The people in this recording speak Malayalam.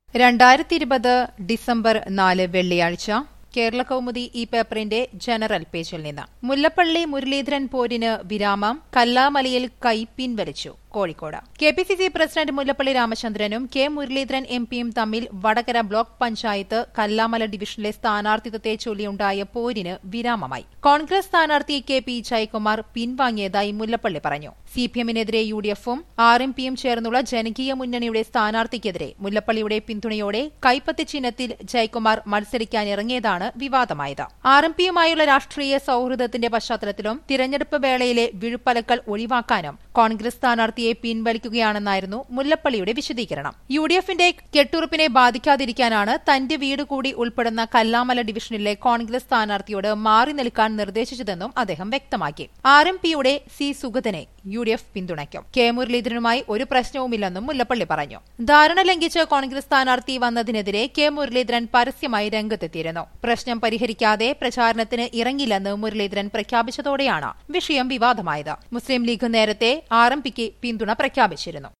രണ്ടായിരത്തി ഇരുപത് ഡിസംബർ നാല് വെള്ളിയാഴ്ച കേരള കൗമുദി ഈ പേപ്പറിന്റെ ജനറൽ പേജിൽ നിന്ന് മുല്ലപ്പള്ളി മുരളീധരൻ പോരിന് വിരാമം കല്ലാമലയിൽ കൈ പിൻവലിച്ചു Kozhikode K P C C president Mullappally രാമചന്ദ്രനും കെ മുരളീധരൻ എം പിയും തമ്മിൽ വടകര ബ്ലോക്ക് പഞ്ചായത്ത് കല്ലാമല ഡിവിഷനിലെ സ്ഥാനാർത്ഥിത്വത്തെ ചൊല്ലിയുണ്ടായ പോരിന് വിരാമമായി കോൺഗ്രസ് സ്ഥാനാർത്ഥി കെ പി ജയകുമാർ പിൻവാങ്ങിയതായി മുല്ലപ്പള്ളി പറഞ്ഞു സി പി എമ്മിനെതിരെ യു ഡി എഫും ആർ എം പിയും ചേർന്നുള്ള ജനകീയ മുന്നണിയുടെ സ്ഥാനാർത്ഥിക്കെതിരെ മുല്ലപ്പള്ളിയുടെ പിന്തുണയോടെ കൈപ്പത്തി ചിഹ്നത്തിൽ ജയകുമാർ മത്സരിക്കാനിറങ്ങിയതാണ് വിവാദമായത് ആർ എം പിയുമായുള്ള രാഷ്ട്രീയ സൌഹൃദത്തിന്റെ പശ്ചാത്തലത്തിലും തിരഞ്ഞെടുപ്പ് വേളയിലെ വിഴുപ്പലക്കൽ ഒഴിവാക്കാനും കോൺഗ്രസ് സ്ഥാനാർത്ഥിയെ പിൻവലിക്കുകയാണെന്നായിരുന്നു മുല്ലപ്പള്ളിയുടെ വിശദീകരണം യു ഡി എഫിന്റെ കെട്ടുറപ്പിനെ ബാധിക്കാതിരിക്കാനാണ് തന്റെ വീട് കൂടി ഉൾപ്പെടുന്ന കല്ലാമല ഡിവിഷനിലെ കോൺഗ്രസ് സ്ഥാനാർത്ഥിയോട് മാറി നിൽക്കാൻ നിർദ്ദേശിച്ചതെന്നും അദ്ദേഹം വ്യക്തമാക്കി ആർ എം പിയുടെ സി സുഗതനെ യു ഡി എഫ് പിന്തുണയ്ക്കും കെ മുരളീധരനുമായി ഒരു പ്രശ്നവുമില്ലെന്നും മുല്ലപ്പള്ളി പറഞ്ഞു ധാരണ ലംഘിച്ച് കോൺഗ്രസ് സ്ഥാനാർത്ഥി വന്നതിനെതിരെ കെ മുരളീധരൻ പരസ്യമായി രംഗത്തെത്തിയിരുന്നു പ്രശ്നം പരിഹരിക്കാതെ പ്രചാരണത്തിന് ഇറങ്ങില്ലെന്ന് മുരളീധരൻ പ്രഖ്യാപിച്ചതോടെയാണ് വിഷയം വിവാദമായത് മുസ്ലിം ലീഗ് നേരത്തെ ആർ എം പിക്ക് പിന്തുണ പ്രഖ്യാപിച്ചിരുന്നു